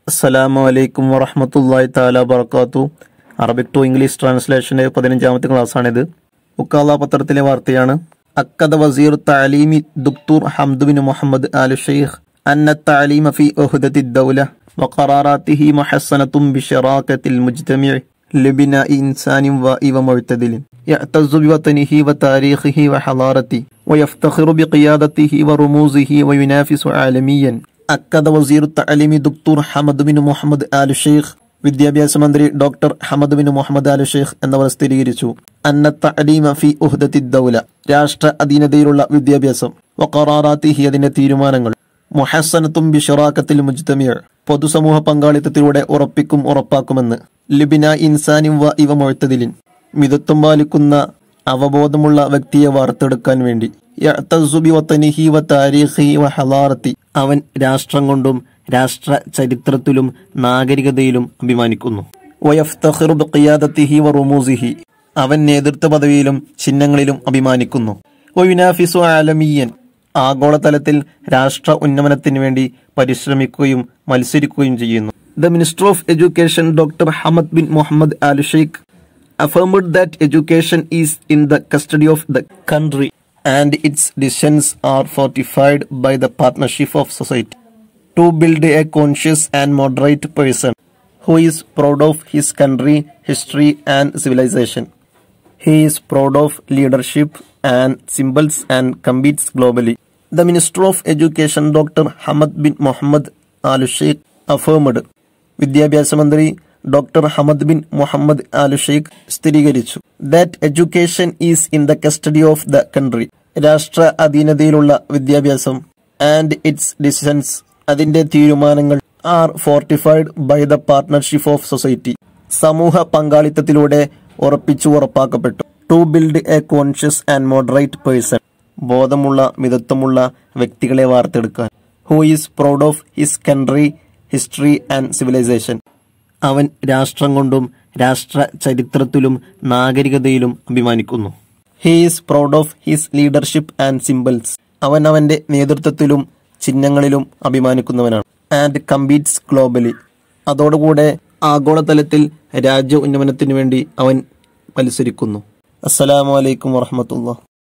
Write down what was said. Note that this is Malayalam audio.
അസ്സലാമു അലൈക്കും വറഹമത്തല്ലാഹി താല ബർക്കാത്തു അറബിക് ടു ഇംഗ്ലീഷ് ട്രാൻസ്ലേഷന്റെ പതിനഞ്ചാമത്തെ ക്ലാസ്സാണിത് ഉക്കാല പത്രത്തിലെ വാർത്തയാണ് അക്കദ വസീർ താലീമി ദുക്തൂർ ഹംദുബിൻ മുഹമ്മദ് ആൽ ഷെയ്ഖ് അന്ന താലീമ ഫി ഉഹ്ദത്തി ദൗല وقراراته محسنة بشراكة المجتمع لبناء إنسان واعي ومعتدل يعتز بوطنه وتاريخه وحضارته ويفتخر بقيادته ورموزه وينافس عالميا അക്കദ വസീർ തഅലീമി ദുക്തൂർ Hamad bin Muhammad Al Sheikh വിദ്യാഭ്യാസ മന്ത്രി doctor Hamad bin Muhammad Al Sheikh എന്നിവർ സ്ഥിരീകരിച്ചു അന്ന തഅലീമ ഫി ഉഹ്ദത്തി ദൗല രാഷ്ട്ര അധീനതയിലുള്ള വിദ്യാഭ്യാസം വഖറാറാത്തിഹി അതിന്റെ തീരുമാനങ്ങൾ മുഹസനത്തും ബിഷറാക്കത്തിൽ മുജ്തമിയ പൊതുസമൂഹ പങ്കാളിത്തത്തിലൂടെ ഉറപ്പിക്കും ഉറപ്പാക്കുമെന്ന് ലിബിന ഇൻസാനിം വ ഇവ മൊഴുത്തതിലിൻ മിതത്വം പാലിക്കുന്ന അവബോധമുള്ള വ്യക്തിയെ വാർത്തെടുക്കാൻ വേണ്ടി യഅ്തസ്സു ബിവതനിഹി വതാരീഖിഹി വഹളാറത്തി അവൻ രാഷ്ട്രം കൊണ്ടും രാഷ്ട്ര ചരിത്രത്തിലും നാഗരികതയിലും അഭിമാനിക്കുന്നു വയഫ്തഖിറു ബിഖിയാദത്തിഹി വറുമൂസിഹി അവൻ നേതൃത്വ പദവിയിലും ചിഹ്നങ്ങളിലും അഭിമാനിക്കുന്നു വയുനാഫിസു ആലമിയൻ ആഗോളതലത്തിൽ രാഷ്ട്ര ഉന്നമനത്തിന് വേണ്ടി പരിശ്രമിക്കുകയും മത്സരിക്കുകയും ചെയ്യുന്നു the minister of education doctor Hamad bin Muhammad Al Sheikh affirmed that education is in the custody of the country and its decisions are fortified by the partnership of society. To build a conscious and moderate person who is proud of his country, history, and civilization. He is proud of leadership and symbols and competes globally. The Minister of Education, Dr. Hamad bin Mohammed Al Sheikh, affirmed വിദ്യാഭ്യാസ മന്ത്രി doctor Hamad bin Muhammad Al Sheikh സ്ഥിരീകരിച്ചു that education is in the custody of the country രാഷ്ട്ര അധീനതയിലുള്ള വിദ്യാഭ്യാസം ആൻഡ് ഇറ്റ്സ് ഡിസിഷൻസ് അതിന്റെ തീരുമാനങ്ങൾ are fortified by the partnership of society സമൂഹ പങ്കാളിത്തത്തിലൂടെ ഉറപ്പിച്ചു ഉറപ്പാക്കപ്പെട്ടു to build a conscious and moderate person ബോധമുള്ള മിതത്വമുള്ള വ്യക്തികളെ വാർത്തെടുക്കാൻ who is proud of his country history and civilization അവൻ രാഷ്ട്രം കൊണ്ടും രാഷ്ട്ര ചരിത്രത്തിലും നാഗരികതയിലും അഭിമാനിക്കുന്നു he is proud of his leadership and symbols അവൻ അവന്റെ നേതൃത്വത്തിലും ചിഹ്നങ്ങളിലും അഭിമാനിക്കുന്നവനാണ് ആൻഡ് കമ്പീറ്റ്സ് ഗ്ലോബലി അതോടുകൂടെ ആഗോളതലത്തിൽ രാജ്യ ഉന്നമനത്തിനു വേണ്ടി അവൻ മത്സരിക്കുന്നു അസ്സലാമു അലൈക്കും വറഹമത്തുള്ള